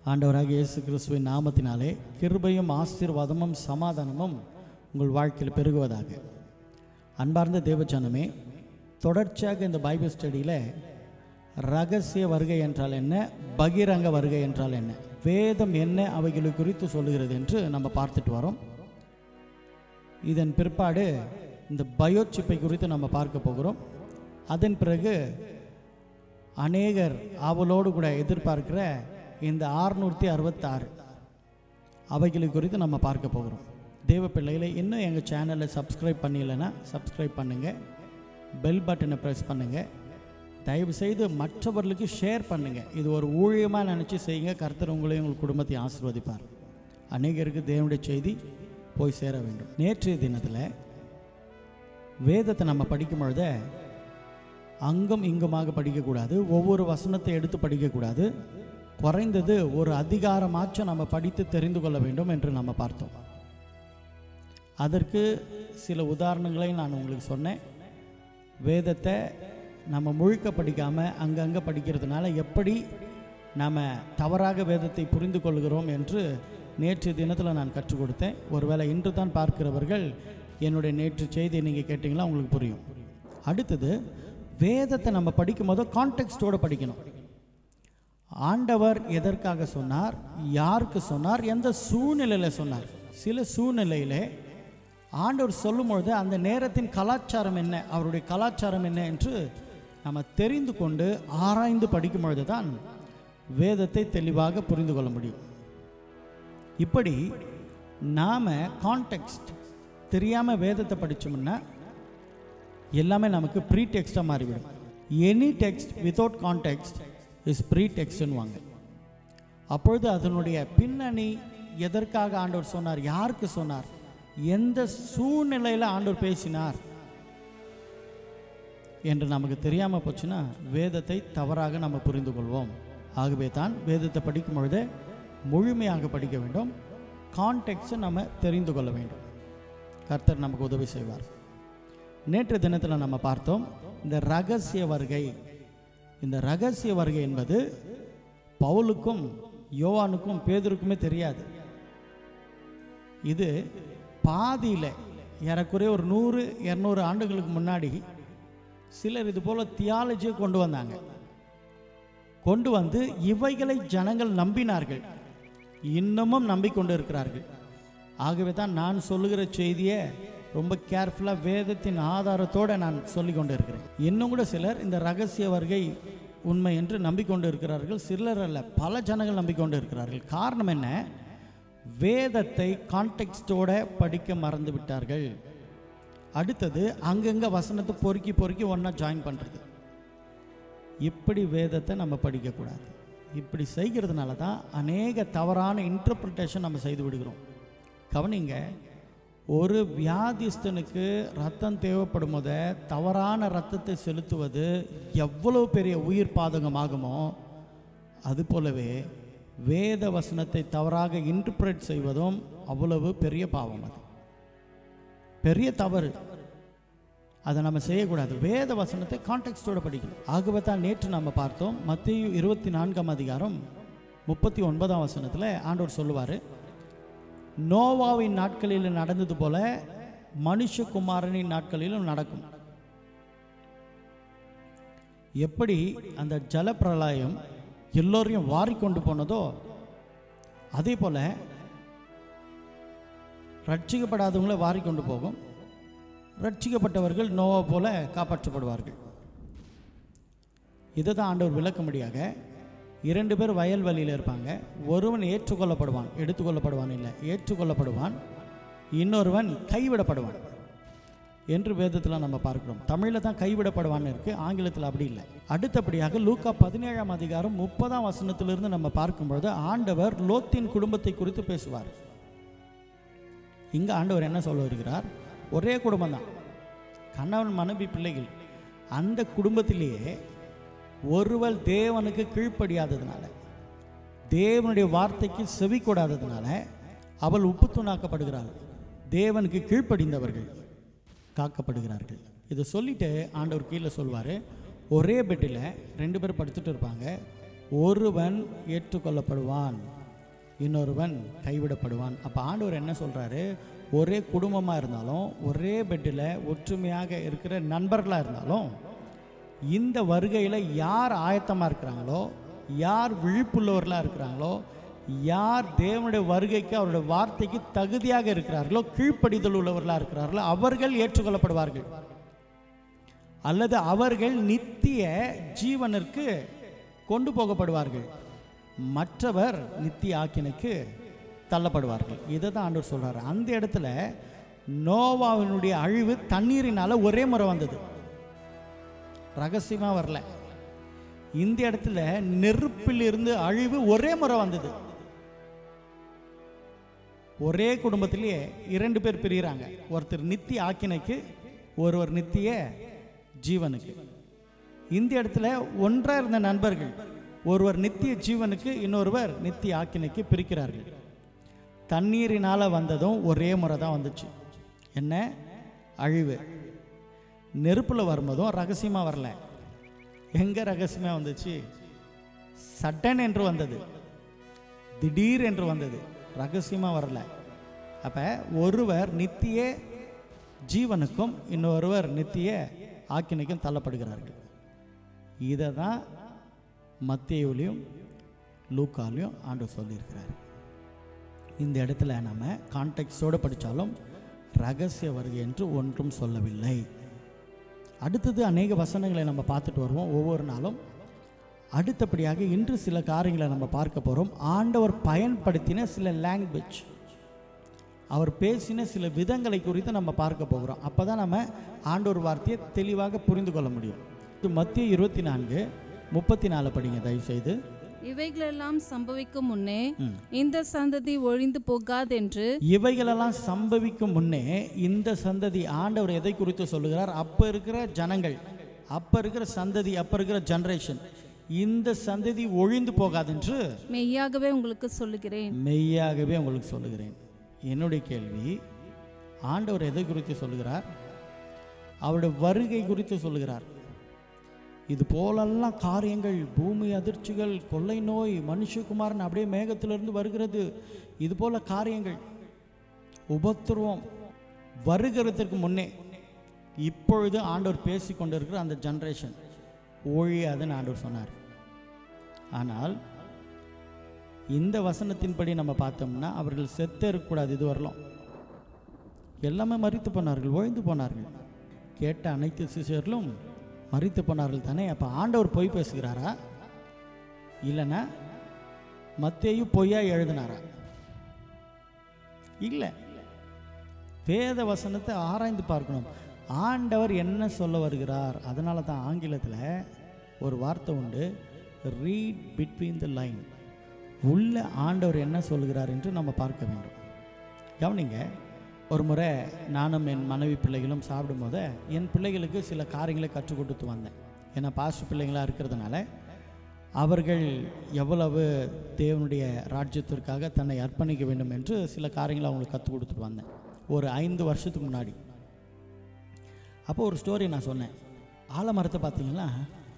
ஆண்டவராக இயேசு கிறிஸ்துவின் நாமத்தினாலே கிருபையும் ஆசீர்வாதமும் சமாதானமும் உங்கள் வாழ்க்கையில் பெருகுவதாக அன்பார்ந்த தேவஜனமே தொடர்ச்சியாக இந்த பைபிள் ஸ்டடியில் ரகசிய வருகை என்றால் என்ன பகிரங்க வருகை என்றால் என்ன வேதம் என்ன அவைகளை குறித்து சொல்லுகிறது என்று நம்ம பார்த்துட்டு வரோம் இதன் பிற்பாடு இந்த பயோச்சிப்பை குறித்து நம்ம பார்க்க போகிறோம் அதன் பிறகு அநேகர் ஆவலோடு கூட எதிர்பார்க்கிற இந்த ஆறுநூற்றி அறுபத்தாறு அவைகளை குறித்து நம்ம பார்க்க போகிறோம் தேவ பிள்ளைகளை இன்னும் எங்கள் சேனலை சப்ஸ்கிரைப் பண்ணிடலைன்னா சப்ஸ்கிரைப் பண்ணுங்கள் பெல் பட்டனை ப்ரெஸ் பண்ணுங்கள் தயவுசெய்து மற்றவர்களுக்கு ஷேர் பண்ணுங்கள் இது ஒரு ஊழியமாக நினச்சி செய்யுங்க கர்த்தர் உங்களையும் உங்கள் குடும்பத்தையும் ஆசீர்வதிப்பார் அநேகருக்கு தேவனுடைய செய்தி போய் சேர வேண்டும் நேற்றைய தினத்தில் வேதத்தை நம்ம படிக்கும் பொழுதே அங்கும் இங்குமாக படிக்கக்கூடாது ஒவ்வொரு வசனத்தை எடுத்து படிக்கக்கூடாது குறைந்தது ஒரு அதிகாரமாச்சும் நம்ம படித்து தெரிந்து கொள்ள வேண்டும் என்று நம்ம பார்த்தோம் அதற்கு சில உதாரணங்களை நான் உங்களுக்கு சொன்னேன் வேதத்தை நம்ம முழுக்க படிக்காமல் அங்கங்கே படிக்கிறதுனால எப்படி நாம் தவறாக வேதத்தை புரிந்து கொள்கிறோம் என்று நேற்று தினத்தில் நான் கற்றுக் கொடுத்தேன் ஒருவேளை இன்று தான் பார்க்கிறவர்கள் என்னுடைய நேற்று செய்தியை நீங்கள் கேட்டிங்களா உங்களுக்கு புரியும் அடுத்தது வேதத்தை நம்ம படிக்கும் போது கான்டெக்ஸ்டோடு படிக்கணும் ஆண்டவர் எதற்காக சொன்னார் யாருக்கு சொன்னார் எந்த சூழ்நிலையில் சொன்னார் சில சூழ்நிலையிலே ஆண்டவர் சொல்லும் பொழுது அந்த நேரத்தின் கலாச்சாரம் என்ன அவருடைய கலாச்சாரம் என்ன என்று நம்ம தெரிந்து கொண்டு ஆராய்ந்து படிக்கும் பொழுது தான் வேதத்தை தெளிவாக புரிந்து கொள்ள முடியும் இப்படி நாம் கான்டெக்ஸ்ட் தெரியாமல் வேதத்தை படித்தோம்னா எல்லாமே நமக்கு ப்ரீ டெக்ஸ்டாக மாறிவிடும் any text without context is ப்ரீ டெக்ஸ்ட்னுவாங்க அப்பொழுது அதனுடைய பின்னணி எதற்காக ஆண்டவர் சொன்னார் யாருக்கு சொன்னார் எந்த சூழ்நிலையில் ஆண்டவர் பேசினார் என்று நமக்கு தெரியாமல் போச்சுன்னா வேதத்தை தவறாக நம்ம புரிந்து கொள்வோம் ஆகவே தான் வேதத்தை படிக்கும் பொழுது முழுமையாக படிக்க வேண்டும் கான்டெக்ட்ஸை நம்ம தெரிந்து கொள்ள வேண்டும் கர்த்தர் நமக்கு உதவி செய்வார் நேற்று தினத்தில் நம்ம பார்த்தோம் இந்த ரகசிய வருகை இந்த ரகசிய வருகை என்பது பவுலுக்கும் யோவானுக்கும் பேதருக்குமே தெரியாது இது பாதியில் ஏறக்குறைய ஒரு நூறு இரநூறு ஆண்டுகளுக்கு முன்னாடி சிலர் இது போல் தியாலஜியை கொண்டு வந்தாங்க கொண்டு வந்து இவைகளை ஜனங்கள் நம்பினார்கள் இன்னமும் நம்பிக்கொண்டு இருக்கிறார்கள் ஆகவே தான் நான் சொல்லுகிற செய்தியை ரொம்ப கேர்ஃபுல்லாக வேதத்தின் ஆதாரத்தோடு நான் சொல்லி கொண்டு இருக்கிறேன் இன்னும் கூட சிலர் இந்த ரகசிய வருகை உண்மை என்று நம்பிக்கொண்டு இருக்கிறார்கள் சிலர் அல்ல பல ஜனங்கள் நம்பிக்கொண்டு இருக்கிறார்கள் காரணம் என்ன வேதத்தை கான்டெக்ஸ்டோட படிக்க மறந்து விட்டார்கள் அடுத்தது அங்கங்கே வசனத்தை பொறுக்கி பொறுக்கி ஒன்றா ஜாயின் பண்ணுறது இப்படி வேதத்தை நம்ம படிக்கக்கூடாது இப்படி செய்கிறதுனால தான் அநேக தவறான இன்டர்பிரிட்டேஷன் நம்ம செய்து விடுகிறோம் கவனிங்க ஒரு வியாதிஸ்தனுக்கு ரத்தம் தேவைப்படும் போத தவறான ரத்தத்தை செலுத்துவது எவ்வளவு பெரிய உயிர் பாதகமாகுமோ அது போலவே வேத வசனத்தை தவறாக இன்டர்பிரேட் செய்வதும் அவ்வளவு பெரிய பாவம் அது பெரிய தவறு அதை நம்ம செய்யக்கூடாது வேத வசனத்தை கான்டெக்ஸ்டோட படிக்கணும் ஆகவே தான் நேற்று நம்ம பார்த்தோம் மத்திய இருபத்தி நான்காம் அதிகாரம் முப்பத்தி ஒன்பதாம் வசனத்தில் ஆண்டவர் சொல்லுவார் நோவாவின் நாட்களில் நடந்தது போல மனுஷகுமாரனின் நாட்களிலும் நடக்கும் எப்படி அந்த ஜலப்பிரளயம் எல்லோரையும் வாரிக்கொண்டு போனதோ அதே போல ரட்சிக்கப்படாதவங்களை வாரிக்கொண்டு போகும் ரட்சிக்கப்பட்டவர்கள் நோவா போல காப்பாற்றப்படுவார்கள் இதை தான் ஆண்டவர் விளக்கும்படியாக இரண்டு பேர் வயல்வெளியில் இருப்பாங்க ஒருவன் ஏற்றுக்கொள்ளப்படுவான் எடுத்துக்கொள்ளப்படுவான் இல்லை ஏற்றுக்கொள்ளப்படுவான் இன்னொருவன் கைவிடப்படுவான் என்று வேதத்தில் நம்ம பார்க்கிறோம் தமிழில் தான் கைவிடப்படுவான்னு இருக்குது ஆங்கிலத்தில் அப்படி இல்லை அடுத்தபடியாக லூக்கா பதினேழாம் அதிகாரம் முப்பதாம் வசனத்திலிருந்து நம்ம பார்க்கும்பொழுது ஆண்டவர் லோத்தின் குடும்பத்தை குறித்து பேசுவார் இங்கே ஆண்டவர் என்ன சொல்ல வருகிறார் ஒரே குடும்பம் தான் கணவன் மனைவி பிள்ளைகள் அந்த குடும்பத்திலேயே ஒருவள் தேவனுக்கு கீழ்ப்படியாததுனால தேவனுடைய வார்த்தைக்கு செவி கொடாததுனால அவள் உப்பு தூணாக்கப்படுகிறாள் தேவனுக்கு கீழ்ப்படிந்தவர்கள் காக்கப்படுகிறார்கள் இதை சொல்லிட்டு ஆண்டவர் கீழே சொல்வார் ஒரே பெட்டில் ரெண்டு பேர் படுத்துட்டு இருப்பாங்க ஒருவன் ஏற்றுக்கொள்ளப்படுவான் இன்னொருவன் கைவிடப்படுவான் அப்போ ஆண்டவர் என்ன சொல்கிறாரு ஒரே குடும்பமாக இருந்தாலும் ஒரே பெட்டில் ஒற்றுமையாக இருக்கிற நண்பர்களாக இருந்தாலும் இந்த வருகையில் யார் ஆயத்தமாக இருக்கிறாங்களோ யார் விழிப்புள்ளவர்களாக இருக்கிறாங்களோ யார் தேவனுடைய வருகைக்கு அவருடைய வார்த்தைக்கு தகுதியாக இருக்கிறார்களோ கீழ்ப்படிதல் உள்ளவர்களாக இருக்கிறார்களோ அவர்கள் ஏற்றுக்கொள்ளப்படுவார்கள் அல்லது அவர்கள் நித்திய ஜீவனிற்கு கொண்டு போகப்படுவார்கள் மற்றவர் நித்திய ஆக்கினைக்கு தள்ளப்படுவார்கள் இதை தான் ஆண்டவர் சொல்றாரு அந்த இடத்துல நோவாவினுடைய அழிவு தண்ணீரினால ஒரே முறை வந்தது ரகசியமா வரல இந்த இடத்துல நெருப்பில் இருந்து அழிவு ஒரே முறை வந்தது ஒரே குடும்பத்திலேயே இரண்டு பேர் பிரிகிறாங்க ஒருத்தர் நித்திய ஆக்கினைக்கு ஒருவர் நித்திய ஜீவனுக்கு இந்த இடத்துல ஒன்றா இருந்த நண்பர்கள் ஒருவர் நித்திய ஜீவனுக்கு இன்னொருவர் நித்திய ஆக்கினைக்கு பிரிக்கிறார்கள் தண்ணீரினால வந்ததும் ஒரே முறை தான் வந்துச்சு என்ன அழிவு நெருப்பில் வரும்போதும் ரகசியமாக வரல எங்கே ரகசியமாக வந்துச்சு சட்டன் என்று வந்தது திடீர் என்று வந்தது ரகசியமாக வரல அப்போ ஒருவர் நித்திய ஜீவனுக்கும் இன்னொருவர் நித்திய ஆக்கினைக்கும் தள்ளப்படுகிறார்கள் இதை தான் மத்தியிலையும் லூக்காலையும் ஆண்டு சொல்லியிருக்கிறார் இந்த இடத்துல நம்ம கான்டெக்ஸ்டோடு படித்தாலும் ரகசிய வருகை என்று ஒன்றும் சொல்லவில்லை அடுத்தது அநேக வசனங்களை நம்ம பார்த்துட்டு வருவோம் ஒவ்வொரு நாளும் அடுத்தபடியாக இன்று சில காரியங்களை நம்ம பார்க்க போகிறோம் ஆண்டவர் பயன்படுத்தின சில லாங்குவேஜ் அவர் பேசின சில விதங்களை குறித்து நம்ம பார்க்க போகிறோம் அப்போ தான் நம்ம ஆண்டவர் வார்த்தையை தெளிவாக புரிந்து கொள்ள முடியும் இது மத்திய இருபத்தி நான்கு முப்பத்தி நாலு படிங்க தயவுசெய்து இவைகளெல்லாம் சம்பவிக்கும் முன்னே ம். இந்த சந்ததி ஒழிந்து போகாதென்று இவைகளெல்லாம் சம்பவிக்கும் முன்னே இந்த சந்ததி ஆண்டவர் எதை குறித்து சொல்லுகிறார் அப்போ இருக்கிற ஜனங்கள் அப்போ இருக்கிற சந்ததி அப்போ இருக்கிற ஜெனரேஷன் இந்த சந்ததி ஒழிந்து போகாதென்று மெய்யாகவே உங்களுக்கு சொல்லுகிறேன் மெய்யாகவே உங்களுக்கு சொல்லுகிறேன் என்னுடைய கேள்வி ஆண்டவர் எதை குறித்து சொல்லுகிறார் அவருடைய வருகை குறித்து சொல்லுகிறார் இது போலெல்லாம் காரியங்கள் பூமி அதிர்ச்சிகள் கொள்ளை நோய் மனுஷகுமாரன் அப்படியே மேகத்திலிருந்து வருகிறது இது போல காரியங்கள் உபத்திரவம் வருகிறதுக்கு முன்னே இப்பொழுது ஆண்டவர் பேசி கொண்டிருக்கிற அந்த ஜெனரேஷன் ஒழியாதுன்னு ஆண்டவர் சொன்னார் ஆனால் இந்த வசனத்தின்படி நம்ம பார்த்தோம்னா அவர்கள் செத்தே இருக்கக்கூடாது இது வரலாம் எல்லாமே மறித்து போனார்கள் ஒழிந்து போனார்கள் கேட்ட அனைத்து சிஷியர்களும் மறித்து போனார்கள் தானே அப்போ ஆண்டவர் பொய் பேசுகிறாரா இல்லைன்னா மத்தேயும் பொய்யா எழுதினாரா இல்லை வேத வசனத்தை ஆராய்ந்து பார்க்கணும் ஆண்டவர் என்ன சொல்ல வருகிறார் அதனால தான் ஆங்கிலத்தில் ஒரு வார்த்தை உண்டு ரீட் பிட்வீன் த லைன் உள்ள ஆண்டவர் என்ன சொல்கிறார் என்று நம்ம பார்க்க வேண்டும் கவனிங்க ஒரு முறை நானும் என் மனைவி பிள்ளைகளும் சாப்பிடும்போது என் பிள்ளைகளுக்கு சில காரியங்களை கற்றுக் கொடுத்து வந்தேன் ஏன்னா பாஸ்ட் பிள்ளைங்களாக இருக்கிறதுனால அவர்கள் எவ்வளவு தேவனுடைய ராஜ்யத்திற்காக தன்னை அர்ப்பணிக்க வேண்டும் என்று சில காரியங்களை அவங்களுக்கு கற்றுக் கொடுத்துட்டு வந்தேன் ஒரு ஐந்து வருஷத்துக்கு முன்னாடி அப்போ ஒரு ஸ்டோரி நான் சொன்னேன் ஆலமரத்தை பார்த்தீங்கன்னா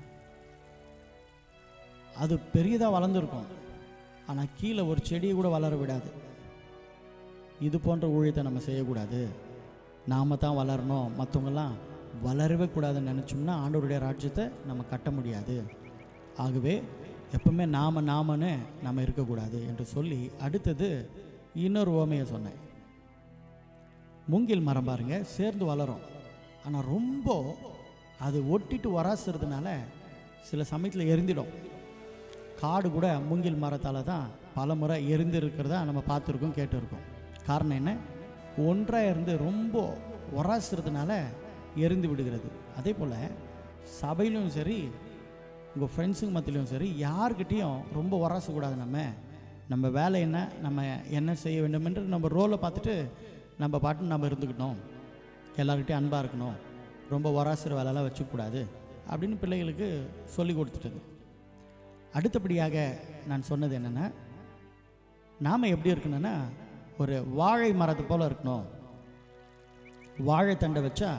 அது பெரியதாக வளர்ந்துருக்கும் ஆனால் கீழே ஒரு செடியை கூட வளர விடாது இது போன்ற ஊழியத்தை நம்ம செய்யக்கூடாது நாம் தான் வளரணும் மற்றவங்கெல்லாம் வளரவே கூடாதுன்னு நினச்சோம்னா ஆண்டவருடைய ராஜ்யத்தை நம்ம கட்ட முடியாது ஆகவே எப்பவுமே நாம நாமன்னு நம்ம இருக்கக்கூடாது என்று சொல்லி அடுத்தது இன்னொரு ஓமையை சொன்னேன் மூங்கில் மரம் பாருங்க சேர்ந்து வளரும் ஆனால் ரொம்ப அது ஒட்டிட்டு வராசுறதுனால சில சமயத்தில் எரிந்திடும் காடு கூட மூங்கில் மரத்தால் தான் பல முறை எரிந்து இருக்கிறதா நம்ம பார்த்துருக்கோம் கேட்டிருக்கோம் காரணம் என்ன ஒன்றாக இருந்து ரொம்ப உராசுறதுனால எரிந்து விடுகிறது அதே போல் சபையிலும் சரி உங்கள் ஃப்ரெண்ட்ஸுங்க மத்தியிலும் சரி யார்கிட்டேயும் ரொம்ப உராசக்கூடாது நம்ம நம்ம வேலை என்ன நம்ம என்ன செய்ய வேண்டும் என்று நம்ம ரோலை பார்த்துட்டு நம்ம பாட்டு நம்ம இருந்துக்கிட்டோம் எல்லார்கிட்டையும் அன்பாக இருக்கணும் ரொம்ப உராசுற வேலைலாம் வச்சுக்கூடாது அப்படின்னு பிள்ளைகளுக்கு சொல்லி கொடுத்துட்டது அடுத்தபடியாக நான் சொன்னது என்னென்னா நாம் எப்படி இருக்கணும்னா ஒரு வாழை மரத்தை போல் இருக்கணும் வாழைத்தண்டை வச்சா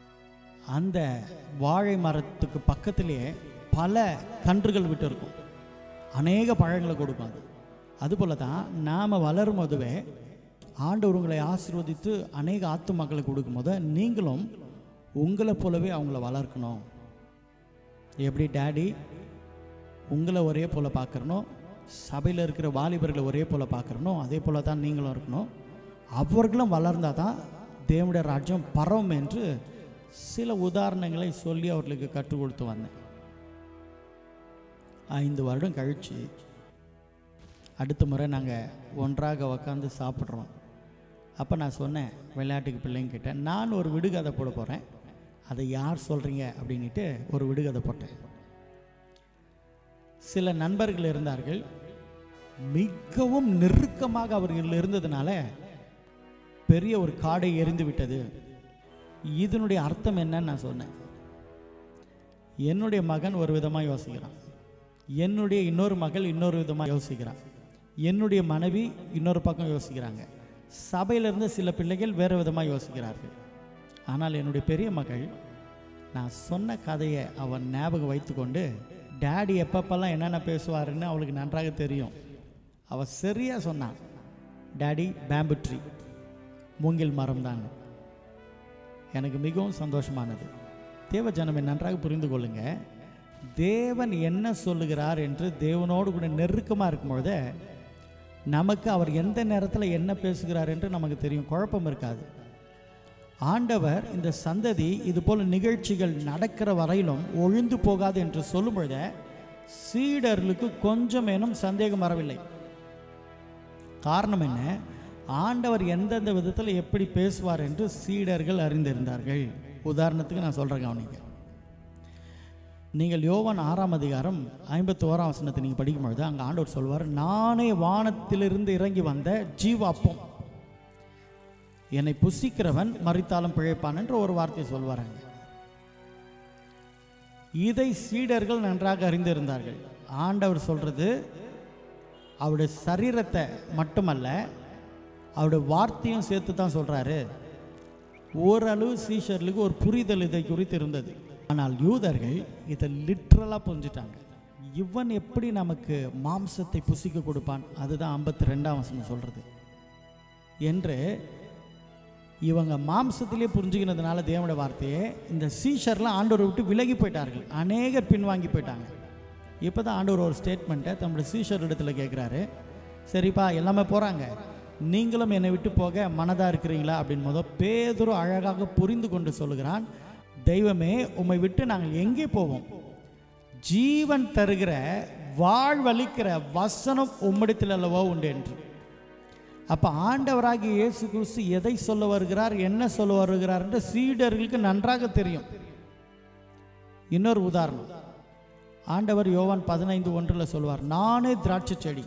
அந்த வாழை மரத்துக்கு பக்கத்திலேயே பல கன்றுகள் விட்டு இருக்கும் அநேக பழங்களை கொடுக்கும் அது அதுபோல தான் நாம் வளரும் போதுவே ஆண்டவர் உங்களை ஆசீர்வதித்து அநேக ஆத்து மக்களுக்கு கொடுக்கும்போது நீங்களும் உங்களை போலவே அவங்கள வளர்க்கணும் எப்படி டேடி உங்களை ஒரே போல் பார்க்குறனோ சபையில் இருக்கிற வாலிபர்களை ஒரே போல் பார்க்குறனோ அதே போல் தான் நீங்களும் இருக்கணும் அவர்களும் வளர்ந்தால் தான் தேவனுடைய ராஜ்யம் பரவும் என்று சில உதாரணங்களை சொல்லி அவர்களுக்கு கற்றுக் கொடுத்து வந்தேன் ஐந்து வருடம் கழித்து அடுத்த முறை நாங்கள் ஒன்றாக உக்காந்து சாப்பிட்றோம் அப்போ நான் சொன்னேன் விளையாட்டுக்கு பிள்ளைங்கிட்ட நான் ஒரு விடுகதை போட போகிறேன் அதை யார் சொல்கிறீங்க அப்படின்ட்டு ஒரு விடுகதை போட்டேன் சில நண்பர்கள் இருந்தார்கள் மிகவும் நெருக்கமாக அவர்கள் இருந்ததுனால பெரிய ஒரு காடை எரிந்து விட்டது இதனுடைய அர்த்தம் என்னன்னு நான் சொன்னேன் என்னுடைய மகன் ஒரு விதமாக யோசிக்கிறான் என்னுடைய இன்னொரு மகள் இன்னொரு விதமாக யோசிக்கிறான் என்னுடைய மனைவி இன்னொரு பக்கம் யோசிக்கிறாங்க சபையில இருந்து சில பிள்ளைகள் வேறு விதமாக யோசிக்கிறார்கள் ஆனால் என்னுடைய பெரிய மகள் நான் சொன்ன கதையை அவன் ஞாபகம் வைத்துக்கொண்டு டேடி எப்பப்பெல்லாம் என்னென்ன பேசுவாருன்னு அவளுக்கு நன்றாக தெரியும் அவள் சரியாக சொன்னான் டேடி பேம்பு ட்ரீ மூங்கில் மரம் தான் எனக்கு மிகவும் சந்தோஷமானது தேவ ஜனமே நன்றாக புரிந்து கொள்ளுங்க தேவன் என்ன சொல்லுகிறார் என்று தேவனோடு கூட நெருக்கமாக இருக்கும்பொழுது நமக்கு அவர் எந்த நேரத்தில் என்ன பேசுகிறார் என்று நமக்கு தெரியும் குழப்பம் இருக்காது ஆண்டவர் இந்த சந்ததி இது போல நிகழ்ச்சிகள் நடக்கிற வரையிலும் ஒழிந்து போகாது என்று சொல்லும் பொழுது சீடர்களுக்கு கொஞ்சமேனும் சந்தேகம் வரவில்லை காரணம் என்ன ஆண்டவர் எந்தெந்த விதத்தில் எப்படி பேசுவார் என்று சீடர்கள் அறிந்திருந்தார்கள் உதாரணத்துக்கு நான் சொல்கிறேன் கவனிங்க நீங்கள் யோவான் ஆறாம் அதிகாரம் ஐம்பத்தி ஓராம் வசனத்தை நீங்கள் படிக்கும் பொழுது அங்கே ஆண்டவர் சொல்வார் நானே வானத்திலிருந்து இறங்கி வந்த ஜீவாப்பம் என்னை புசிக்கிறவன் மறித்தாலும் பிழைப்பான் என்று ஒரு வார்த்தையை சொல்வாராங்க இதை சீடர்கள் நன்றாக அறிந்திருந்தார்கள் ஆண்டவர் சொல்றது அவருடைய சரீரத்தை மட்டுமல்ல அவருடைய வார்த்தையும் சேர்த்து தான் சொல்றாரு ஓரளவு சீஷர்களுக்கு ஒரு புரிதல் இதை குறித்து இருந்தது ஆனால் யூதர்கள் இதை லிட்ரலாக புரிஞ்சுட்டாங்க இவன் எப்படி நமக்கு மாம்சத்தை புசிக்க கொடுப்பான் அதுதான் ஐம்பத்தி ரெண்டாம் வசனம் சொல்றது என்று இவங்க மாம்சத்திலே புரிஞ்சுக்கிறதுனால தேவனுடைய வார்த்தையை இந்த சீஷர்லாம் ஆண்டவரை விட்டு விலகி போயிட்டார்கள் அநேகர் பின்வாங்கி போயிட்டாங்க இப்போ தான் ஆண்டவர் ஒரு ஸ்டேட்மெண்ட்டை தம்முடைய சீஷர் இடத்துல கேட்குறாரு சரிப்பா எல்லாமே போகிறாங்க நீங்களும் என்னை விட்டு போக மனதாக இருக்கிறீங்களா அப்படின்னு முத பேதுரு அழகாக புரிந்து கொண்டு சொல்லுகிறான் தெய்வமே உம்மை விட்டு நாங்கள் எங்கே போவோம் ஜீவன் தருகிற வாழ்வளிக்கிற வசனம் உம்மிடத்தில் அல்லவோ உண்டு என்று அப்போ ஆண்டவராகிய இயேசு கிறிஸ்து எதை சொல்ல வருகிறார் என்ன சொல்ல வருகிறார் என்று சீடர்களுக்கு நன்றாக தெரியும் இன்னொரு உதாரணம் ஆண்டவர் யோவான் பதினைந்து ஒன்றில் சொல்வார் நானே திராட்சை செடி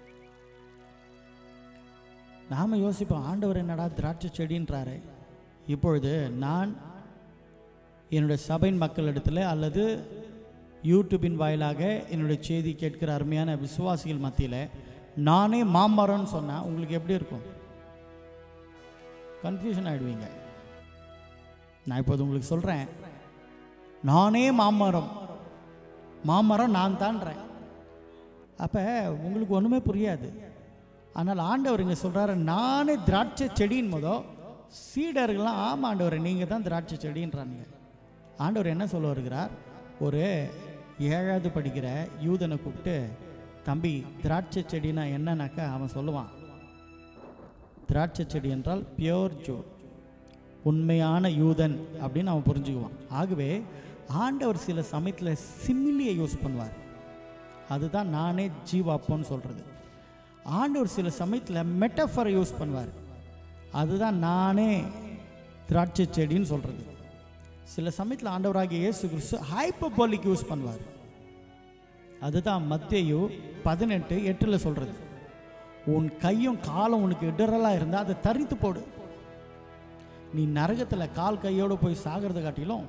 நாம யோசிப்போம் ஆண்டவர் என்னடா திராட்சை செடின்றாரு இப்பொழுது நான் என்னுடைய சபையின் மக்களிடத்தில் அல்லது யூடியூபின் வாயிலாக என்னுடைய செய்தி கேட்கிற அருமையான விசுவாசிகள் மத்தியில் நானே மாமரம்னு சொன்னால் உங்களுக்கு எப்படி இருக்கும் கன்ஃபியூஷன் ஆகிடுவீங்க நான் இப்போது உங்களுக்கு சொல்கிறேன் நானே மாமரம் மாமரம் நான் தான்றேன் அப்போ உங்களுக்கு ஒன்றுமே புரியாது ஆனால் ஆண்டவர் இங்கே சொல்கிறாரு நானே திராட்சை செடியின் போதோ சீடர்கள்லாம் ஆமாம் ஆண்டவர் நீங்கள் தான் திராட்சை செடின்றானுங்க ஆண்டவர் என்ன சொல்ல வருகிறார் ஒரு ஏழாவது படிக்கிற யூதனை கூப்பிட்டு தம்பி திராட்சை செடினா என்னன்னாக்கா அவன் சொல்லுவான் திராட்சை செடி என்றால் பியோர் ஜோ உண்மையான யூதன் அப்படின்னு அவன் புரிஞ்சுக்குவான் ஆகவே ஆண்டவர் சில சமயத்தில் சிமிலியை யூஸ் பண்ணுவார் அதுதான் நானே ஜீவாப்போன்னு சொல்கிறது ஆண்டவர் சில சமயத்தில் மெட்டஃபரை யூஸ் பண்ணுவார் அதுதான் நானே திராட்சை செடின்னு சொல்கிறது சில சமயத்தில் ஆண்டவராகிய இயேசு கிறிஸ்து ஹைப்பபோலிக் யூஸ் பண்ணுவார் அதுதான் மத்தேயு பதினெட்டு எட்டில் சொல்கிறது உன் கையும் காலும் உனக்கு இடரலாக இருந்தால் அதை தரித்து போடு நீ நரகத்தில் கால் கையோடு போய் சாகிறத காட்டிலும்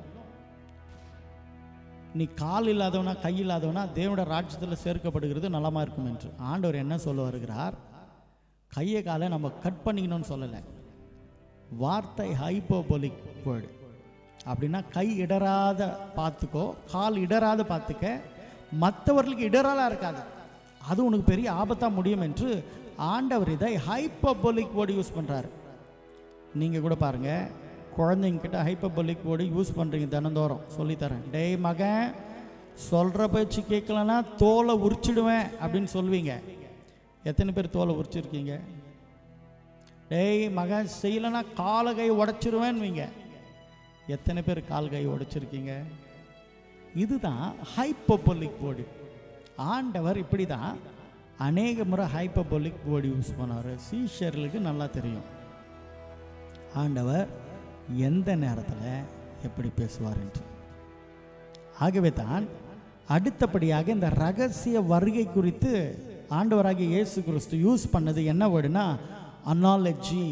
நீ கால் இல்லாதவனா கை இல்லாதவனா தேவனோட ராஜ்யத்தில் சேர்க்கப்படுகிறது நலமாக இருக்கும் என்று ஆண்டவர் என்ன சொல்ல வருகிறார் கையை காலை நம்ம கட் பண்ணிக்கணும்னு சொல்லலை வார்த்தை ஹைப்போபோலிக் வேர்டு அப்படின்னா கை இடராத பார்த்துக்கோ கால் இடராத பார்த்துக்க மற்றவர்களுக்கு இடரலாக இருக்காது அது உனக்கு பெரிய ஆபத்தாக முடியும் என்று ஆண்டவர் இதை ஹைப்பபோலிக் வேர்டு யூஸ் பண்ணுறாரு நீங்கள் கூட பாருங்கள் குழந்தைங்கிட்ட ஹைப்பபோலிக் வேர்டு யூஸ் பண்ணுறீங்க தினந்தோறும் சொல்லித்தரேன் டேய் மகன் சொல்கிற பேச்சு கேட்கலன்னா தோலை உரிச்சிடுவேன் அப்படின்னு சொல்லுவீங்க எத்தனை பேர் தோலை உரிச்சிருக்கீங்க டேய் மகன் செய்யலைன்னா காலை கை உடச்சிருவேன்வீங்க எத்தனை பேர் கால் கை உடைச்சிருக்கீங்க இதுதான் ஹைப்பபோலிக் வேர்டு ஆண்டவர் இப்படி தான் அநேக முறை ஹைப்பபோலிக் வேர்டு யூஸ் பண்ணார் சீஷர்களுக்கு நல்லா தெரியும் ஆண்டவர் எந்த நேரத்தில் எப்படி பேசுவார் என்று ஆகவே தான் அடுத்தபடியாக இந்த ரகசிய வருகை குறித்து ஆண்டவராகிய இயேசு கிறிஸ்து யூஸ் பண்ணது என்ன வேர்டுனா அனாலஜி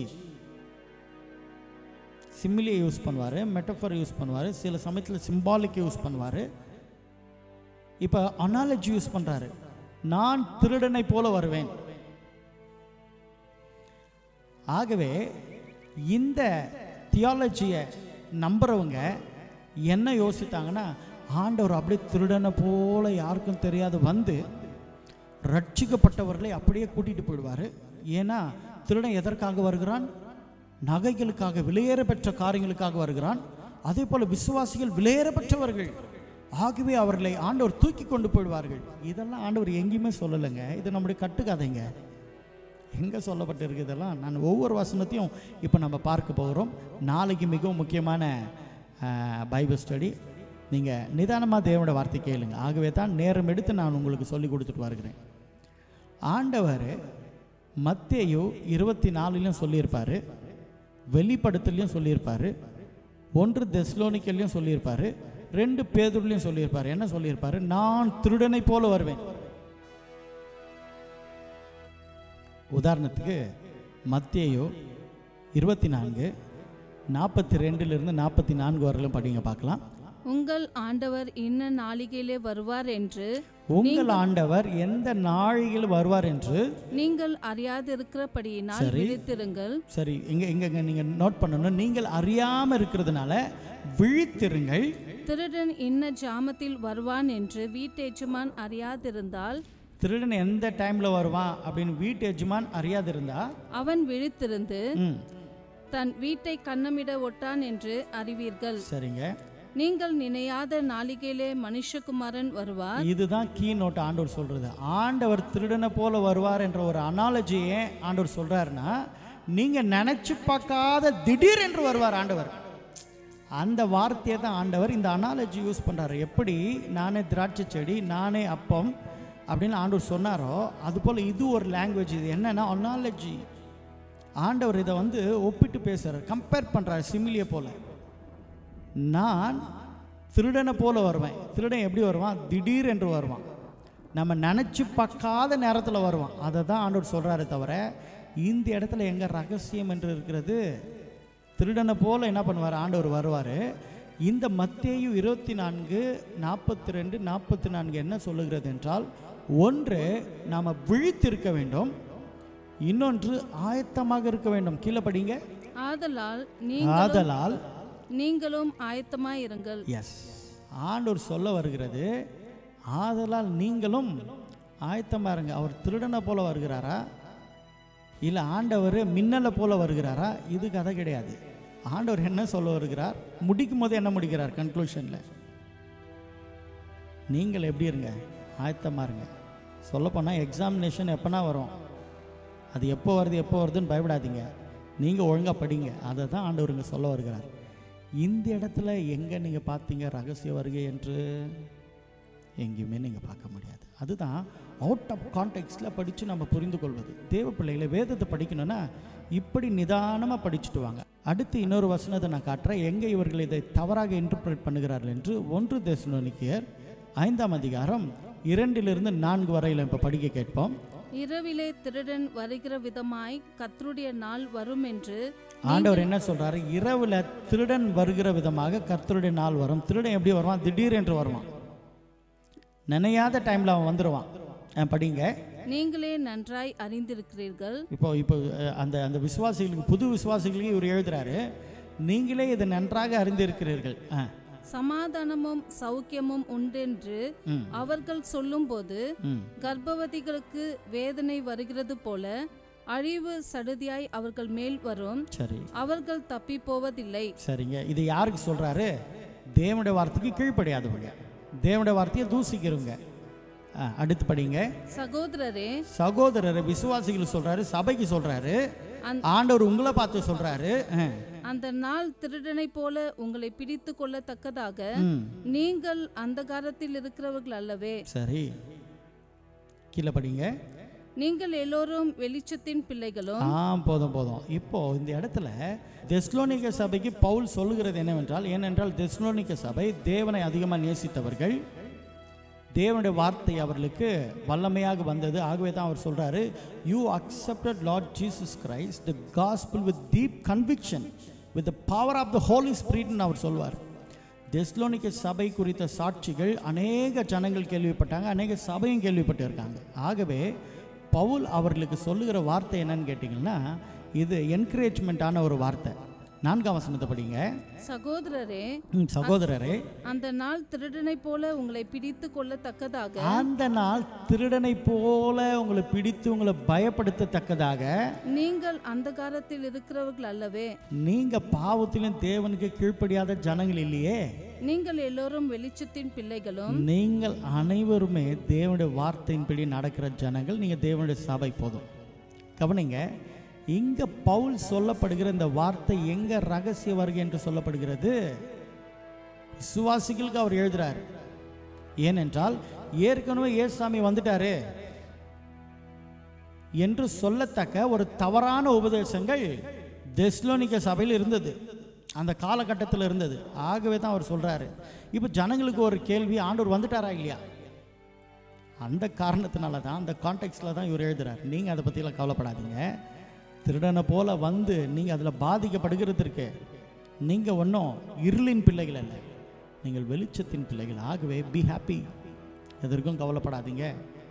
சிமிலியை யூஸ் பண்ணுவார் மெட்டஃபர் யூஸ் பண்ணுவார் சில சமயத்தில் சிம்பாலிக் யூஸ் பண்ணுவார் இப்போ அனாலஜி யூஸ் பண்ணுறாரு நான் திருடனை போல வருவேன் ஆகவே இந்த தியாலஜியை நம்புறவங்க என்ன யோசித்தாங்கன்னா ஆண்டவர் அப்படியே திருடனை போல யாருக்கும் தெரியாது வந்து ரட்சிக்கப்பட்டவர்களை அப்படியே கூட்டிட்டு போயிடுவார் ஏன்னா திருடன் எதற்காக வருகிறான் நகைகளுக்காக விலையேற பெற்ற காரியங்களுக்காக வருகிறான் அதே போல விசுவாசிகள் விலையேற பெற்றவர்கள் ஆகவே அவர்களை ஆண்டவர் தூக்கி கொண்டு போயிடுவார்கள் இதெல்லாம் ஆண்டவர் எங்கேயுமே சொல்லலைங்க இது நம்முடைய கட்டுக்காதைங்க எங்கே சொல்லப்பட்டிருக்கு இதெல்லாம் நான் ஒவ்வொரு வசனத்தையும் இப்போ நம்ம பார்க்க போகிறோம் நாளைக்கு மிகவும் முக்கியமான அஹ், பைபிள் ஸ்டடி நீங்கள் நிதானமாக தேவனோட வார்த்தை கேளுங்க ஆகவே தான் நேரம் எடுத்து நான் உங்களுக்கு சொல்லி கொடுத்துட்டு வருகிறேன் ஆண்டவர் மத்தேயு இருபத்தி நாலுலையும் சொல்லியிருப்பார் வெளிப்படத்துலையும் சொல்லியிருப்பார் ஒன்று தெஸ்லோனிக்கல்லையும் சொல்லியிருப்பார் ரெண்டு பேதுருலையும் சொல்லியிருப்பார் என்ன சொல்லியிருப்பார் நான் திருடனை போல வருவேன் உதாரணத்துக்கு மத்தேயு இருபத்தி நான்கு நாற்பத்தி ரெண்டுலேருந்து நாற்பத்தி நான்கு வரலும் படிங்க பார்க்கலாம் உங்கள் ஆண்டவர் இன்ன நாளிகையிலே வருவார் என்று உங்கள் ஆண்டவர் எந்த நாழிகையில் வருவார் என்று நீங்கள் அறியாதிருக்கிறபடியினால் சரி. விழித்திருங்கள் சரி இங்க இங்க இங்க நீங்க நோட் பண்ணணும் நீங்கள் அறியாம இருக்கிறதுனால விழித்திருங்கள் திருடன் இன்ன ஜாமத்தில் வருவான் என்று வீட்டெஜமான் அறியாதிருந்தால் திருடன் எந்த டைம்ல வருவான் அப்படின்னு வீட்டு எஜமான் அறியாதிருந்தா அவன் விழித்திருந்து ம் தன் வீட்டை கன்னமிட ஒட்டான் என்று அறிவீர்கள் சரிங்க நீங்கள் நினையாத நாளிகையிலே மனுஷகுமாரன் வருவார் இதுதான் கீ நோட் ஆண்டவர் சொல்றது ஆண்டவர் திருடனை போல வருவார் என்ற ஒரு அனாலஜியை ஆண்டவர் சொல்றாருன்னா நீங்க நினைச்சு பார்க்காத திடீர் என்று வருவார் ஆண்டவர் அந்த வார்த்தையை தான் ஆண்டவர் இந்த அனாலஜி யூஸ் பண்றாரு எப்படி நானே திராட்சை செடி நானே அப்பம் அப்படின்னு ஆண்டவர் சொன்னாரோ அதுபோல் இது ஒரு லாங்குவேஜ் இது என்னன்னா அனாலஜி ஆண்டவர் இதை வந்து ஒப்பிட்டு பேசுறாரு கம்பேர் பண்றாரு சிமிலியை போல நான் திருடனை போல வருவேன் திருடன் எப்படி வருவான் திடீர் என்று வருவான் நம்ம நினச்சி பார்க்காத நேரத்தில் வருவான் அதை தான் ஆண்டவர் சொல்கிறாரு தவிர இந்த இடத்துல எங்கே ரகசியம் என்று இருக்கிறது திருடனை போல என்ன பண்ணுவார் ஆண்டவர் வருவார் இந்த மத்தேயு இருபத்தி நான்கு நாற்பத்தி ரெண்டு நாற்பத்தி நான்கு என்ன சொல்லுகிறது என்றால் ஒன்று நாம் விழித்திருக்க வேண்டும் இன்னொன்று ஆயத்தமாக இருக்க வேண்டும் கீழே படிங்க ஆதலால் நீங்கள் ஆதலால் நீங்களும் ஆயத்தமாயிருங்கள் எஸ் ஆண்டவர் சொல்ல வருகிறது ஆதலால் நீங்களும் ஆயத்தமாக இருங்க அவர் திருடனை போல வருகிறாரா இல்லை ஆண்டவர் மின்னலை போல வருகிறாரா இது கதை கிடையாது ஆண்டவர் என்ன சொல்ல வருகிறார் முடிக்கும் போது என்ன முடிக்கிறார் கன்க்ளூஷனில் நீங்கள் எப்படி இருங்க ஆயத்தமாக இருங்க சொல்லப்போனால் எக்ஸாமினேஷன் எப்போனா வரும் அது எப்போ வருது எப்போ வருதுன்னு பயப்படாதீங்க நீங்கள் ஒழுங்காக படிங்க அதை தான் ஆண்டவருங்க சொல்ல வருகிறார் இந்த இடத்துல எங்கே நீங்கள் பார்த்தீங்க ரகசிய வருகை என்று எங்கேயுமே நீங்கள் பார்க்க முடியாது அதுதான் அவுட் ஆஃப் கான்டெக்ட்ஸில் படித்து நம்ம புரிந்து கொள்வது தேவ பிள்ளைகளை வேதத்தை படிக்கணும்னா இப்படி நிதானமாக படிச்சுட்டு வாங்க அடுத்து இன்னொரு வசனத்தை நான் காட்டுறேன் எங்கே இவர்கள் இதை தவறாக இன்டர்பிரேட் பண்ணுகிறார்கள் என்று ஒன்று தேசநோனிக்கியர் ஐந்தாம் அதிகாரம் இரண்டிலிருந்து நான்கு வரையில் இப்போ படிக்க கேட்போம் இரவிலே திருடன் வருகிற விதமாய் கர்த்தருடைய நாள் வரும் என்று ஆண்டவர் என்ன சொல்றாரு இரவுல திருடன் வருகிற விதமாக கர்த்தருடைய நாள் வரும் திருடன் எப்படி வருவான் திடீர் என்று வருவான் நினையாத டைம்ல அவன் வந்துடுவான் அஹ் படிங்க நீங்களே நன்றாய் அறிந்திருக்கிறீர்கள் இப்போ இப்போ அஹ், அந்த அந்த விசுவாசிகளுக்கு புது விசுவாசிகளுக்கு இவர் எழுதுறாரு நீங்களே இதை நன்றாக அறிந்திருக்கிறீர்கள் ஆ சமாதானமும் சௌக்கியமும் உண்டென்று ம் அவர்கள் சொல்லும்போது ம் கர்ப்பவதிகளுக்கு வேதனை வருகிறது போல அழிவு சடுதியாய் அவர்கள் மேல் வரும் சரி அவர்கள் தப்பி போவதில்லை சரிங்க இது யாருக்கு சொல்றாரு தேவனுடைய வார்த்தைக்கு கீழ்ப்படியாதவங்க தேவனுடைய வார்த்தையை தூசிக்கிறவங்க ஆ, அடுத்து படிங்க சகோதரரே சகோதரர் விசுவாசிகள் சொல்றாரு சபைக்கு சொல்றாரு அந்த- ஆண்டவர் உங்களை பார்த்து சொல்றாரு ஆ, அந்த நாள் திருடனைப் போல உங்களை பிடித்து கொள்ளத்தக்கதாக ம் நீங்கள் அந்தகாரத்தில் இருக்கிறவர்கள் அல்லவே சரி கீழே படிங்க நீங்கள் எல்லோரும் வெளிச்சத்தின் பிள்ளைகளும் ஆ போதும் போதும் இப்போ இந்த இடத்துல தெஸ்லோனிக்க சபைக்கு பவுல் சொல்லுகிறது என்னவென்றால் ஏனென்றால் தெஸ்லோனிக்க சபை தேவனை அதிகமாக நேசித்தவர்கள் தேவனுடைய வார்த்தை அவர்களுக்கு வல்லமையாக வந்தது ஆகவே தான் அவர் சொல்றாரு you accepted Lord Jesus Christ the gospel with deep conviction with the power of the holy ஸ்பிரிட்னு அவர் சொல்வார் தெஸ்லோனிக்க சபை குறித்த சாட்சிகள் அநேக ஜனங்கள் கேள்விப்பட்டாங்க அநேக சபையும் கேள்விப்பட்டு இருக்காங்க ஆகவே பவுல் அவர்களுக்கு சொல்லுகிற வார்த்தை என்னன்னு கேட்டிங்கன்னா இது என்கரேஜ்மெண்ட்டான ஒரு வார்த்தை நான்காம் வசனத்தை படிங்க சகோதரரே ம், சகோதரரே அந்த நாள் திருடனைப் போல உங்களை பிடித்து கொள்ளத்தக்கதாக அந்த நாள் திருடனை போல உங்களை பிடித்து உங்களை பயப்படுத்தத்தக்கதாக நீங்கள் அந்தகாரத்தில் இருக்கிறவர்கள் அல்லவே நீங்க பாவத்திலும் தேவனுக்கு கீழ்ப்படியாத ஜனங்கள் இல்லையே நீங்கள் எல்லோரும் வெளிச்சத்தின் பிள்ளைகளும் நீங்கள் அனைவருமே தேவனுடைய வார்த்தையின்படி நடக்கிற ஜனங்கள் நீங்க தேவனுடைய சபை போதும் கவனிங்க இங்க பவுல் சொல்லப்படுகிற இந்த வார்த்தை எங்க ரகசிய வருகை என்று சொல்லப்படுகிறது விசுவாசிகளுக்கு அவர் எழுதுறார் ஏனென்றால் ஏற்கனவே ஏசாமி வந்துட்டாரு என்று சொல்லத்தக்க ஒரு தவறான உபதேசங்கள் தெஸ்லோனிக்க சபையில் இருந்தது அந்த காலகட்டத்தில் இருந்தது ஆகவே தான் அவர் சொல்றாரு இப்போ ஜனங்களுக்கு ஒரு கேள்வி ஆண்டவர் வந்துட்டாரா இல்லையா அந்த காரணத்தினால தான் அந்த கான்டெக்ட்ல தான் இவர் எழுதுறார் நீங்கள் அதை பற்றிலாம் கவலைப்படாதீங்க திருடனை போல வந்து நீங்கள் அதில் பாதிக்கப்படுகிறதற்கு நீங்கள் ஒன்றும் இருளின் பிள்ளைகள் அல்ல நீங்கள் வெளிச்சத்தின் பிள்ளைகள் ஆகவே பி ஹாப்பி எதற்கும் கவலைப்படாதீங்க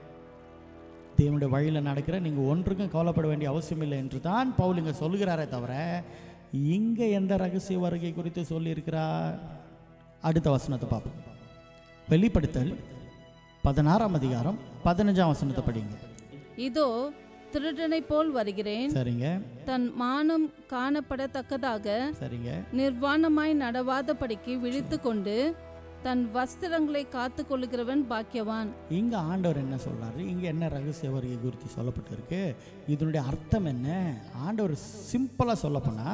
தேவனுடைய வழியில் நடக்கிற நீங்கள் ஒன்றுக்கும் கவலைப்பட வேண்டிய அவசியம் இல்லை என்று தான் பவுல் இங்கே சொல்லுகிறாரே தவிர இங்கே எந்த ரகசிய வருகை குறித்து சொல்லியிருக்கிறார் அடுத்த வசனத்தை பார்ப்போம் வெளிப்படுத்தல் பதினாறாம் அதிகாரம் பதினஞ்சாம் வசனத்தை படிங்க இதோ திருடனைப் போல் வருகிறேன் சரிங்க தன் மானம் காணப்படத்தக்கதாக சரிங்க நிர்வாணமாய் நடவாதபடிக்கு விழித்துக்கொண்டு தன் வஸ்திரங்களை காத்து கொள்ளுகிறவன் பாக்கியவான் இங்க ஆண்டவர் என்ன சொல்றாரு இங்க என்ன ரகசிய வருகை குறித்து சொல்லப்பட்டிருக்கு இதனுடைய அர்த்தம் என்ன ஆண்டவர் சிம்பிளா சொல்ல போனா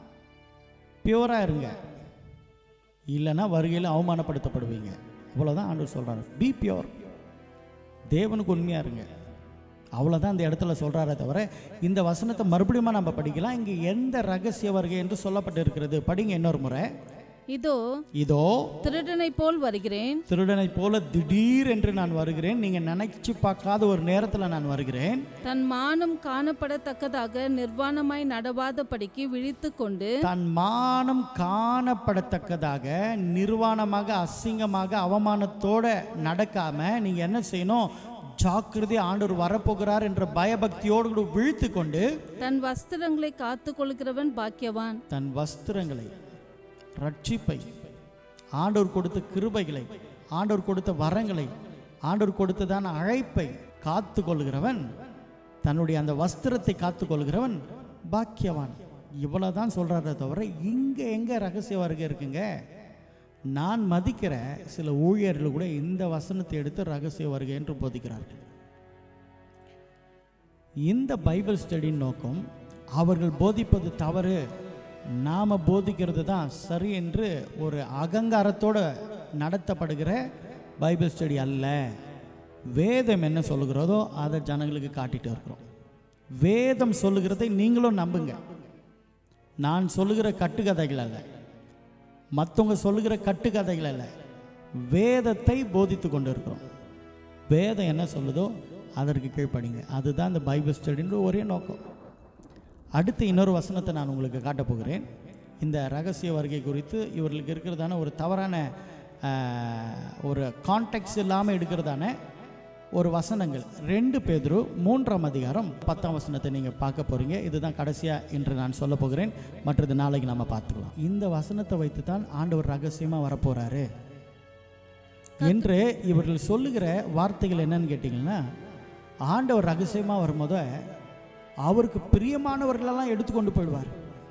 பியூரா இருங்க இல்லைன்னா வருகையில் அவமானப்படுத்தப்படுவீங்க அவ்வளோதான் ஆண்டவர் சொல்றாரு பி பியோர் தேவனுக்கு உண்மையா இருங்க அவ்வளோதான் இந்த இடத்துல சொல்றாரே தவிர இந்த வசனத்தை மறுபடியும் நம்ம படிக்கலாம் இங்கே எந்த ரகசிய வருகை என்று சொல்லப்பட்டு இருக்கிறது படிங்க இன்னொரு முறை இதோ இதோ திருடனைப் போல் வருகிறேன் திருடனை போல திடீர் என்று நான் வருகிறேன் நீங்க நினைச்சு பார்க்காத ஒரு நேரத்துல நான் வருகிறேன் தன் மானம் காணப்படத்தக்கதாக நிர்வாணமாய் நடவாதபடிக்கு விழித்துக்கொண்டு தன் மானம் காணப்படத்தக்கதாக நிர்வாணமாக அசிங்கமாக அவமானத்தோட நடக்காம நீங்க என்ன செய்யணும் ஜாக்கிரதை ஆண்டவர் வரப்போகிறார் என்ற பயபக்தியோடு கூட விழித்து கொண்டு தன் வஸ்திரங்களை காத்து கொள்கிறவன் பாக்கியவான் தன் வஸ்திரங்களை ரட்சிப்பை ஆண்டவர் கொடுத்த கிருபைகளை ஆண்டவர் கொடுத்த வரங்களை ஆண்டவர் கொடுத்ததான அழைப்பை காத்து கொள்கிறவன் தன்னுடைய அந்த வஸ்திரத்தை காத்து கொள்கிறவன் பாக்கியவான் இவ்வளவுதான் சொல்றாரே தவிர இங்க எங்க ரகசிய வருகை இருக்குங்க நான் மதிக்கிற சில ஊழியர்கள் கூட இந்த வசனத்தை எடுத்து ரகசிய வருகை என்று போதிக்கிறார்கள் இந்த பைபிள் ஸ்டடியின் நோக்கம் அவர்கள் போதிப்பது தவறு நாம போதிக்கிறது தான் சரி என்று ஒரு அகங்காரத்தோட நடத்தப்படுகிற பைபிள் ஸ்டடி அல்ல வேதம் என்ன சொல்லுகிறதோ அதை ஜனங்களுக்கு காட்டிட்டு இருக்கிறோம் வேதம் சொல்லுகிறதை நீங்களும் நம்புங்க நான் சொல்லுகிற கட்டுக்கதைகள் அல்ல மற்றவங்க சொல்லுகிற கட்டுக்கதைகள் அல்ல வேதத்தை போதித்து கொண்டு இருக்கிறோம் வேதம் என்ன சொல்லுதோ அதற்கு கீழ்ப்படிங்க அதுதான் இந்த பைபிள் ஸ்டடின்ற ஒரே நோக்கம் அடுத்து இன்னொரு வசனத்தை நான் உங்களுக்கு காட்டப் போகிறேன் இந்த ரகசிய வருகை குறித்து இவர்களுக்கு இருக்கிறதான ஒரு தவறான ஆஹ், ஒரு கான்டெக்ட் இல்லாமல் எடுக்கிறதான ஒரு வசனங்கள் ரெண்டு பேதுரு மூன்றாம் அதிகாரம் பத்தாம் வசனத்தை நீங்கள் பார்க்க போறீங்க இதுதான் கடைசியாக இன்று நான் சொல்ல போகிறேன் மற்றது நாளைக்கு நம்ம பார்த்துக்கலாம் இந்த வசனத்தை வைத்து தான் ஆண்டவர் ரகசியமாக வரப்போறாரு என்று இவர்கள் சொல்லுகிற வார்த்தைகள் என்னன்னு கேட்டிங்கன்னா ஆண்டவர் ரகசியமாக வரும்போது அவருக்கு பிரியமானவர்களெல்லாம் எடுத்துக்கொண்டு போயிடுவார்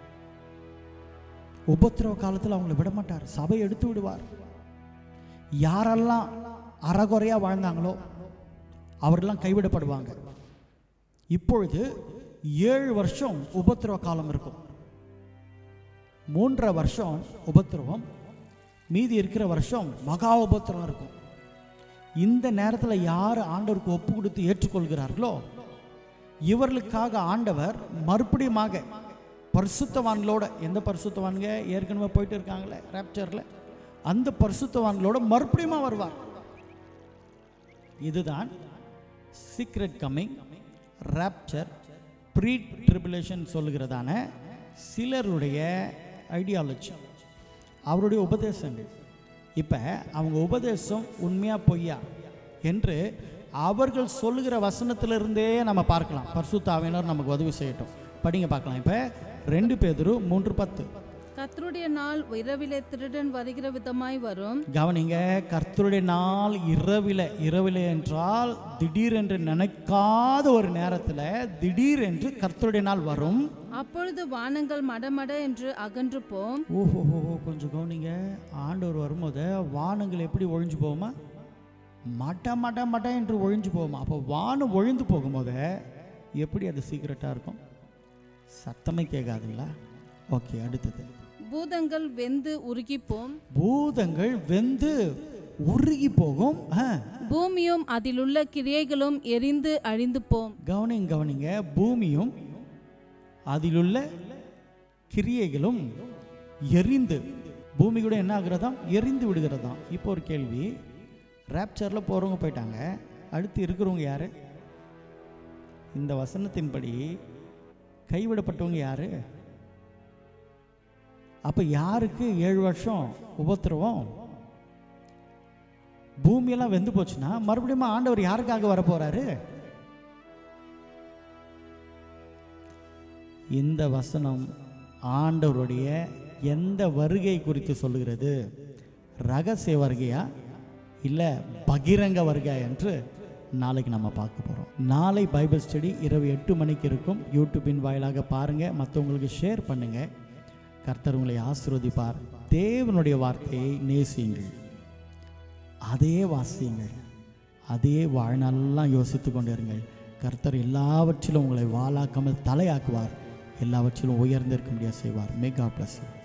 உபத்திரவ காலத்தில் அவங்களை விட மாட்டார் சபை எடுத்து விடுவார் யாரெல்லாம் அறகுறையா வாழ்ந்தாங்களோ அவரெல்லாம் கைவிடப்படுவாங்க இப்பொழுது ஏழு வருஷம் உபத்திரவ காலம் இருக்கும் மூன்றரை வருஷம் உபத்திரவம் மீதி இருக்கிற வருஷம் மகா உபத்திரம் இருக்கும் இந்த நேரத்தில் யார் ஆண்டவருக்கு ஒப்பு கொடுத்து ஏற்றுக்கொள்கிறார்களோ இவர்களுக்காக ஆண்டவர் மறுபடியுமாக பரிசுத்தவான்களோட எந்த பரிசுத்தவான்க ஏற்கனவே போயிட்டு இருக்காங்களே ரேப்சரில் அந்த பரிசுத்தவான்களோட மறுபடியுமா வருவார் இதுதான் secret coming rapture pre tribulation சொல்லுகிறதான சிலருடைய ஐடியாலஜி அவருடைய உபதேசங்கள் இப்போ அவங்க உபதேசம் உண்மையா பொய்யா என்று அவர்கள் சொல்லுகிற வசனத்திலிருந்தே நம்ம பார்க்கலாம் பரிசுத்தாவினர் நமக்கு உதவி செய்யட்டும் படிங்க பார்க்கலாம் இப்போ ரெண்டு பேதுரு மூன்று பத்து கர்த்தருடைய நாள் இரவிலே திருடன் வருகிற விதமாய் வரும் கவனிங்க கர்த்தருடைய நாள் இரவில இரவில என்றால் திடீர் என்று நினைக்காத ஒரு நேரத்தில் திடீர் என்று கர்த்தருடைய நாள் வரும் அப்பொழுது வானங்கள் மடமட என்று அகன்று போம் ஓஹோ ஓஹோ கொஞ்சம் கவனிங்க ஆண்டவர் வரும்போது வானங்கள் எப்படி ஒழிஞ்சு போகுமா மட மட மட என்று ஒழிஞ்சு போகுமா அப்போ வானம் ஒழிந்து போகும்போது எப்படி அது சீக்கிரட்டாக இருக்கும் சத்தமே கேட்காதுங்களா ஓகே அடுத்தது பூதங்கள் வெந்து உருகிப் போம் பூதங்கள் வெந்து உருகி போகும் ஆ, பூமியும் அதிலுள்ள கிரியைகளும் எரிந்து அழிந்து போம் கவனிங்க கவனிங்க பூமியும் அதிலுள்ள கிரியைகளும் எரிந்து பூமி கூட என்ன ஆகுறதாம் எரிந்து விடுகிறதாம் இப்போ ஒரு கேள்வி ரேப்சரில் போகிறவங்க போயிட்டாங்க அடுத்து இருக்கிறவங்க யாரு இந்த வசனத்தின்படி கைவிடப்பட்டவங்க யாரு அப்போ யாருக்கு ஏழு வருஷம் உபத்திரவம் பூமியெல்லாம் வெந்து போச்சுன்னா மறுபடியும் ஆண்டவர் யாருக்காக வர போறாரு இந்த வசனம் ஆண்டவருடைய எந்த வருகை குறித்து சொல்லுகிறது ரகசிய வருகையா இல்லை பகிரங்க வருகை என்று நாளைக்கு நம்ம பார்க்க போகிறோம் நாளை பைபிள் ஸ்டடி இரவு எட்டு மணிக்கு இருக்கும் யூடியூப்பின் வாயிலாக பாருங்கள் மற்றவங்களுக்கு ஷேர் பண்ணுங்கள் கர்த்தர் உங்களை ஆசீர்வதிப்பார் தேவனுடைய வார்த்தையை நேசியுங்கள் அதே வாசியுங்கள் அதே வாழ்நாளெல்லாம் யோசித்து கொண்டிருங்கள் கர்த்தர் எல்லாவற்றிலும் உங்களை வாளாக்காமல் தலையாக்குவார் எல்லாவற்றிலும் உயர்ந்திருக்க முடியாது செய்வார் மே காட் bless you